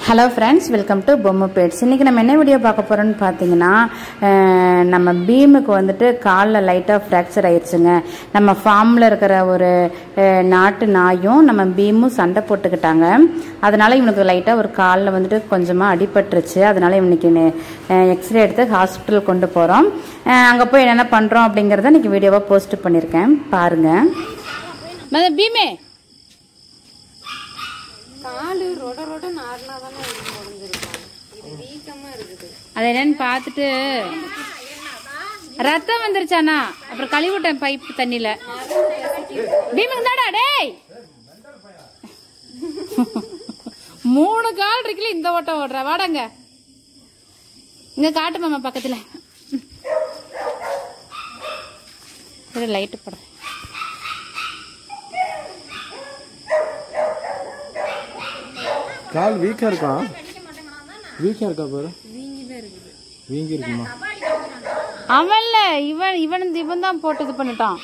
Hello friends welcome to பொம்மை பேட்ஸ் இன்றைக்கி நம்ம என்ன வீடியோ பார்க்க போகிறோம்னு பார்த்தீங்கன்னா அஹ், நம்ம பீமுக்கு வந்துட்டு காலில் லைட்டாக ஃப்ராக்சர் ஆயிடுச்சுங்க நம்ம ஃபார்மில் இருக்கிற ஒரு அஹ், நாட்டு நாயும் நம்ம பீமும் சண்டை போட்டுக்கிட்டாங்க அதனால இவனுக்கு லைட்டாக ஒரு காலில் வந்துட்டு கொஞ்சமாக அடிபட்டுருச்சு அதனால இவனுக்கு எக்ஸ்ரே எடுத்து ஹாஸ்பிட்டல் கொண்டு போகிறோம் அங்கே போய் என்னென்ன பண்ணுறோம் அப்படிங்கிறத இன்றைக்கி வீடியோவாக போஸ்ட் பண்ணியிருக்கேன் பாருங்கள் பீமே காலு ரொட ரொட நார்னா தானே முடிஞ்சிருக்கும் இது வீக்கமா இருக்குது அது என்னன்னு பார்த்துட்டு ரத்தம் வந்துருச்சானா அப்புறம் கழுவி விட்டேன் பைப் தண்ணியில பீமுக்கு தாடா டேய் மூணு கால் இருக்குல்ல இந்த ஓட்டம் ஓடுற வாடங்க இங்க காட்டு மாமா பக்கத்துல லைட்டு போட கால் வீக்கா இருக்கா வீக்கா இருக்கா பாரு வீங்கி இருக்குமா அவன்ல இவன் இவன் இவன் தான் போட்டு இது பண்ணிட்டான்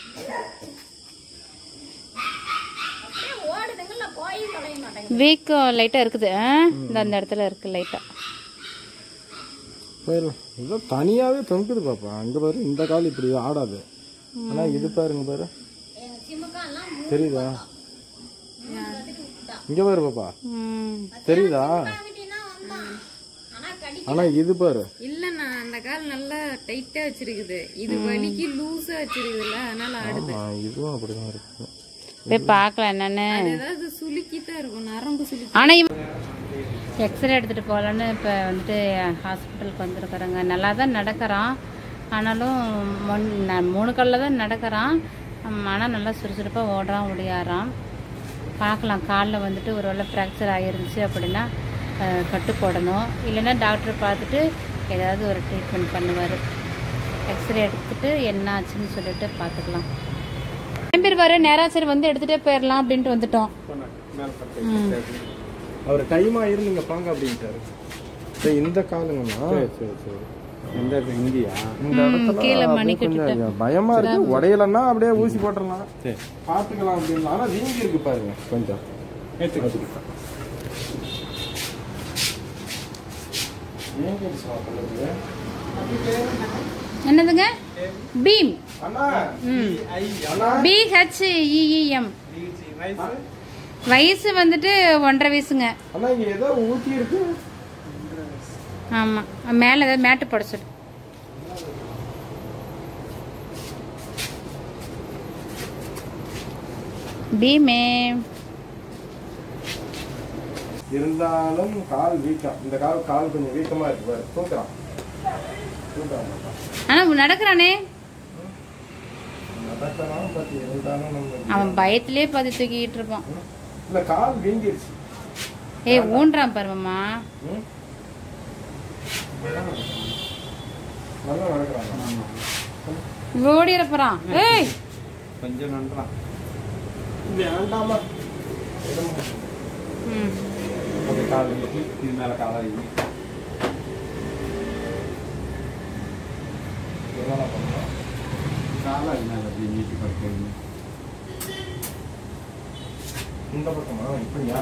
வீக்கம் லைட்டா இருக்குது ஆ? இந்த அந்த இடத்துல இருக்கு லைட்டா போயிடும் இதோ தனியாவே தொங்குது பாப்பா அங்க பாரு இந்த கால் இப்படி ஆடாது ஆனா இது பாருங்க பாரு தெரியுதா இங்க பாரு பாப்பா ம். தெரியுதா ஆனா இது பாரு இல்லண்ணா அந்த கால் நல்லா டைட்டா வச்சிருக்குது இது வலிக்கு லூஸா வச்சிருக்குதுல்ல அதனால ஆடுது ஆ, இதுவும் அப்படிதான் இருக்கு போய் பார்க்கலாம் என்னன்னு ஏதாவது சுலுக்கி தான் இருக்கும் நரம்பு சுலுக்கி ஆனா இவன் எக்ஸ்ரே எடுத்துட்டு போகலான்னு இப்போ வந்துட்டு ஹாஸ்பிட்டலுக்கு வந்திருக்கிறேங்க நல்லா தான் நடக்கிறான் ஆனாலும் மொன்- நான் மூணு காலில் தான் நடக்கிறான் ஆனால் நல்லா சுறுசுறுப்பாக ஓடுறான் ஓடியாரான் பார்க்கலாம் காலில் வந்துட்டு ஒரு வேளை ஃப்ராக்சர் ஆகிருந்துச்சு அப்படின்னா அஹ், கட்டு போடணும் இல்லைன்னா டாக்டர் பார்த்துட்டு ஏதாவது ஒரு ட்ரீட்மெண்ட் பண்ணுவார் எக்ஸ்ரே எடுத்துட்டு என்ன ஆச்சுன்னு சொல்லிட்டு பார்த்துக்கலாம் என் பேர் வர நேரா சரி வந்து எடுத்துகிட்டே போயிடலாம் அப்படின்ட்டு வந்துட்டோம் ம் அவர் டைமா இருந்து நீங்க பாங்க அப்படின்ட்டாரு சரி, இந்த காலுங்கம்மா சரி சரி இந்த இங்கயா இந்த இடத்துல கீழே அப்படியே மணிக்கட்டு கொஞ்சம் பயமா இருக்கு உடையலன்னா அப்படியே ஊசி போட்டுடலாம் பாத்துக்கலாம் அப்படின்னு ஆனா வீங்கி இருக்கு பாருங்க கொஞ்சம் வீங்கிடுச்சுமா பிள்ளைக்கு. என்னதுங்க பீம் அண்ணா ம் அண்ணா பிஹெச்இஇஎம் வயசு வந்துட்டு ஒன்றரை வயசுங்க அண்ணா இங்க ஏதோ ஊத்தி இருக்கு ஆமா மேல ஏதாவது மேட்டு போட சொல்லு பீமே இருந்தாலும் கால் வீக்கம் இந்த கால் கால் கொஞ்சம் வீக்கமா இருக்கு பாரு தூக்குறான் தூக்குறான் ஆனா நடக்கிறானே நடக்கலாம் பட் இருந்தாலும் நம்ம அவன் பயத்திலே பாதி தூக்கிட்டு இருப்பான் இல்ல கால் வீங்கிருச்சு ஏய் ஊன்றான் பருவமா ம்? நல்லா நடக்கிறாங்க ஓடிற போறான் ஏய் கொஞ்சம் நன்றான் வேண்டாமா ம் அது கால் வீங்கி, இது மேல காலா வீங்கி. என்னடா பண்ணலாம்? காலா இது மேல அப்படி நீட்டி படுக்கிறது. இந்த பக்கமா இப்படியா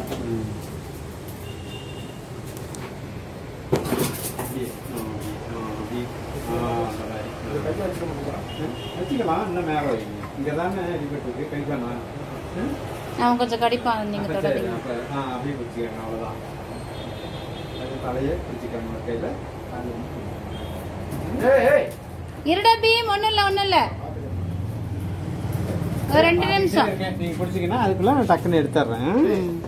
இது கையில வச்சுக்க முடியுமா? வச்சுக்கலாம் இன்னும் மேலே வைங்க இங்கே தானே அடிபட்டு கை பண்ணா அவன் கொஞ்சம் கடிப்பான் நீங்க தொடாதீங்க ஆ அப்படியே பிடிச்சிக்கங்க அவ்வளோதான் அது தலையை பிடிச்சிக்கங்க கையில் ஏய், ஏய். இருடா பீம் ஒண்ணும் இல்ல ஒண்ணும் இல்ல ஒரு ரெண்டு நிமிஷம் நீங்கள் பிடிச்சிங்கன்னா அதுக்குள்ள நான் டக்குன்னு எடுத்துட்றேன் ம்.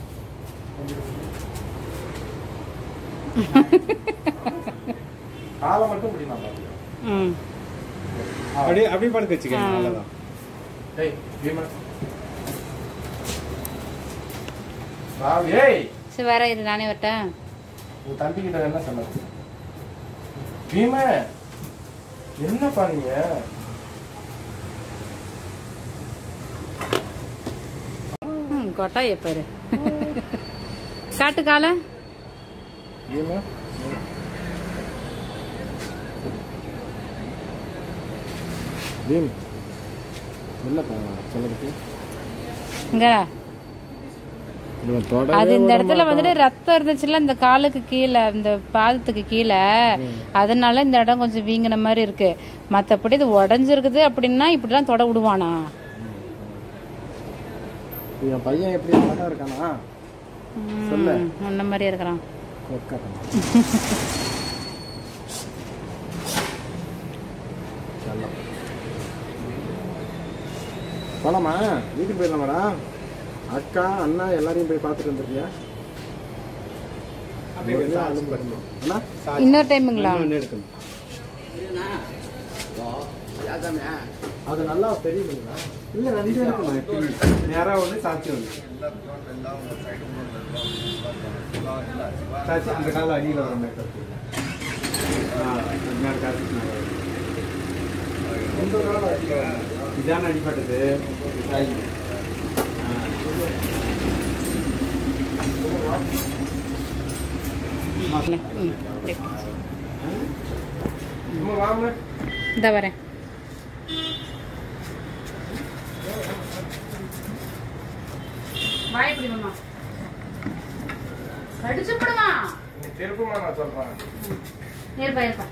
காலை மட்டும் முடியுமா பாருங்க. ம் அப்படியே அப்படியே படுக்க வச்சுக்கங்க ஆ. அவ்வளோதான் ஏய், பீமா. ராவ், ஏய் சரி வேற இரு நானே வரட்டேன் உன் தம்பி கிட்ட என்ன சொன்னது பீம என்ன பண்ணீங்க ம் கொட்டாய பாரு காட்டு கால பீம பீம் இல்ல சொல்லுங்க இங்க இவன் தொட அது இந்த இடத்துல வந்துட்டு ரத்தம் இருந்துச்சுல இந்த காலுக்கு கீழே இந்த பாதத்துக்கு கீழே அதனால இந்த இடம் கொஞ்சம் வீங்கின மாதிரி இருக்கு மத்தபடி இது உடஞ்சிருக்குது அப்படின்னா இப்படிலாம் தொட விடுவானா என் பையன் எப்படி அழகா இருக்கானா சொல்லு. அந்த மாதிரி இருக்கிறான் உட்காரணும் செல்லம். போலாமா வீட்டுக்கு போயிடலாமாடா அக்கா அண்ணா எல்லாரையும் போய் பார்த்துட்டு வந்துருக்கியா அண்ணா இன்னொரு டைமுங்களா எடுக்கணும் அது நல்லா தெரியுதுங்களா இல்ல ரெண்டு எடுக்கணும் நேரா ஒன்று சாட்சி ஒன்று சாட்சி அந்த கால அடியில் வர மாதிரி கட்டு. ஆ, அது மாதிரி காட்டுக்கு மேல வரும். இந்த கால அடியில் வர மாதிரி. இதான அடிப்பட்டது சாய். ஆ. ம், இப்படி. சும்மா வாங்க இந்த வரேன் வாய் இப்படி மாமா கடிச்சு போடுமா நீ திருப்பமா நான் சொல்றேன் இருப்பா இருப்பா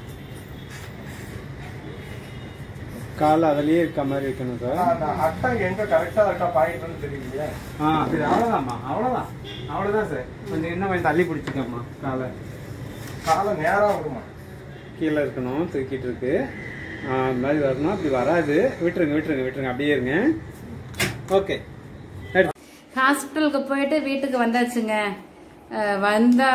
கால் அதுலயே இருக்க மாதிரி இருக்கணும் சார் அந்த அட்டை எங்க கரெக்டா இருக்கா பாயிண்ட்னு தெரியலையே ஆ இது அவ்வளோதாம்மா அவ்வளோதான் அவ்வளோதான் சார் கொஞ்சம் இன்னும் கொஞ்சம் தள்ளி பிடிச்சிக்கம்மா காலை காலை நேரா விடுமா கீழே இருக்கணும் தூக்கிட்டு இருக்கு ஆ, இந்த மாதிரி வரணும் அப்படி வராது விட்டுருங்க விட்டுருங்க விட்டுருங்க அப்படியே இருங்க ஓகே ஹாஸ்பிட்டலுக்கு போயிட்டு வீட்டுக்கு வந்தாச்சுங்க அஹ் வந்தா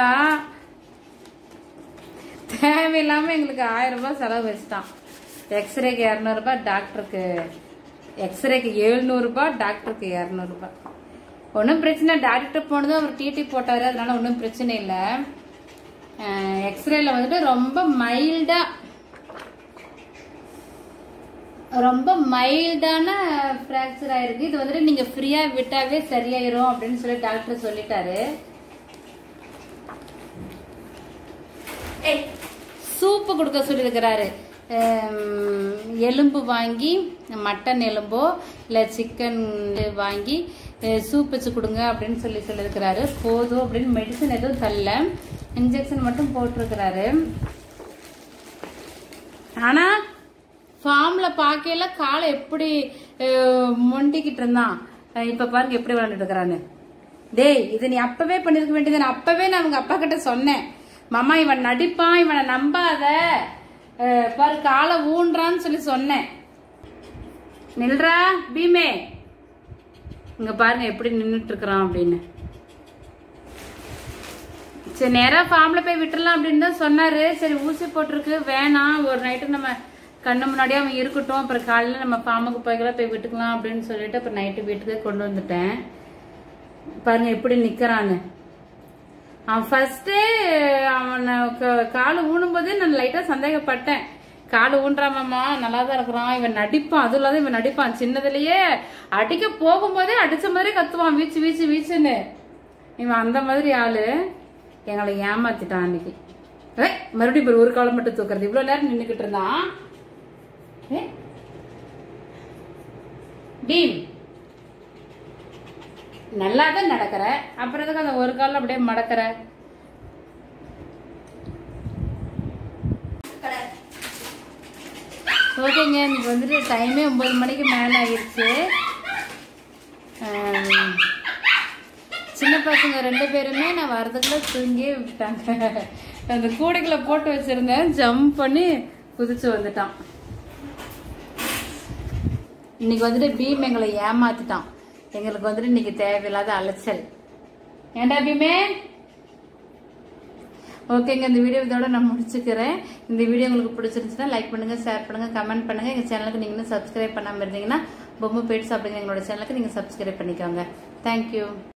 தேவையில்லாம எங்களுக்கு ஆயிரம் ரூபாய் செலவு வச்சுட்டான் எக்ஸ்ரேக்கு இரநூறுபா டாக்டருக்கு எக்ஸ்ரேக்கு எழுநூறுபா டாக்டருக்கு இரநூறுபா ஒன்றும் பிரச்சனை டாக்டர் போனதும் அவர் டிடி போட்டாரு அதனால ஒன்றும் பிரச்சனை இல்லை எக்ஸ்ரேல வந்துட்டு ரொம்ப மைல்டா ரொம்ப மைல்டான ஃப்ராக்சர் ஆயிருக்கு இது வந்துட்டு நீங்க ஃப்ரீயா விட்டாவே சரியாயிரும் அப்படின்னு சொல்லி டாக்டர் சொல்லிட்டாரு ஏய், சூப்பு கொடுக்க சொல்லியிருக்கிறாரு ஹம், எலும்பு வாங்கி மட்டன் எலும்போ இல்லை சிக்கன் வாங்கி அஹ், சூப் வச்சு கொடுங்க அப்படின்னு சொல்லி சொல்லியிருக்கிறாரு போதும் அப்படின்னு மெடிசன் எதுவும் தரல இன்ஜெக்ஷன் மட்டும் போட்டிருக்கிறாரு ஆனா ஃபார்ம்ல பார்க்கையில காலை எப்படி அஹ், மொண்டிக்கிட்டு இருந்தான் அஹ், இப்ப பாருங்க எப்படி விளையாண்டுட்டு இருக்கிறான்னு டேய் இது நீ அப்பவே பண்ணிருக்க வேண்டியது நான் அப்பவே நான் அவங்க அப்பா கிட்ட சொன்னேன் மாமா இவன் நடிப்பான் இவனை நம்பாத அஹ், பாரு காலை ஊன்றான்னு சொல்லி சொன்னேன் நில்றா பீமே இங்க பாருங்க எப்படி நின்னுட்டு இருக்கிறான் அப்படின்னு சரி நேரா ஃபார்ம்ல போய் விட்டுறலாம் அப்படின்னு தான் சொன்னாரு சரி ஊசி போட்டிருக்கு வேணாம் ஒரு நைட்டு நம்ம கண்ணு முன்னாடியே அவன் இருக்கட்டும் அப்புறம் காலையில நம்ம ஃபார்முக்கு போய்க்கலாம் போய் விட்டுக்கலாம் அப்படின்னு சொல்லிட்டு அப்புறம் நைட்டு வீட்டுக்கு கொண்டு வந்துட்டேன் பாருங்க எப்படி நிக்கிறான்னு அவன் ஃபர்ஸ்டே அவனை க- காலு ஊனும்போதே நான் லைட்டா சந்தேகப்பட்டேன் காலு ஊன்றாமாமா நல்லா தான் இருக்கிறான் இவன் நடிப்பான் அதுவும் இல்லாத இவன் நடிப்பான் சின்னதுலயே அடிக்க போகும்போதே அடிச்ச மாதிரி கத்துவான் வீச்சு வீச்சு வீச்சுன்னு இவன் அந்த மாதிரி ஆளு எங்களை ஏமாத்திட்டான் அன்னைக்கு ஏ மறுபடியும் பாரு, ஒரு காலம் மட்டும் தூக்குறது இவ்வளவு நேரம் நின்னுக்கிட்டு இருந்தான் ஏ, பீம் நல்லா தான் நடக்கிற அப்புறம் எதுக்கு அந்த ஒரு காலம் அப்படியே மடக்கிற ஓகேங்க இன்னைக்கு வந்துட்டு டைமே ஒன்பது மணிக்கு மேலே ஆகிடுச்சு ஆம், சின்ன பசங்க ரெண்டு பேருமே நான் வரதுக்குள்ள தூங்கியே விட்டாங்க அந்த கூடைக்குள்ள போட்டு வச்சிருந்தேன் ஜம்ப் பண்ணி குதிச்சு வந்துட்டான் இன்னைக்கு வந்துட்டு பீம் எங்களை ஏமாத்திட்டான் எங்களுக்கு வந்துட்டு இன்னைக்கு தேவையில்லாத அலைச்சல் ஏன்டா பீமே ஓகேங்க இந்த வீடியோ இதோட நான் முடிச்சுக்கிறேன் இந்த வீடியோ உங்களுக்கு பிடிச்சிருந்துச்சுன்னா லைக் பண்ணுங்க ஷேர் பண்ணுங்க கமெண்ட் பண்ணுங்க எங்க சேனலுக்கு நீங்க இன்னும் சப்ஸ்கிரைப் பண்ணாம இருந்தீங்கன்னா பொம்மை பேட்ஸ் அப்படிங்கிற எங்களோட சேனலுக்கு நீங்க சப்ஸ்கிரைப் பண்ணிக்கோங்க தேங்க்யூ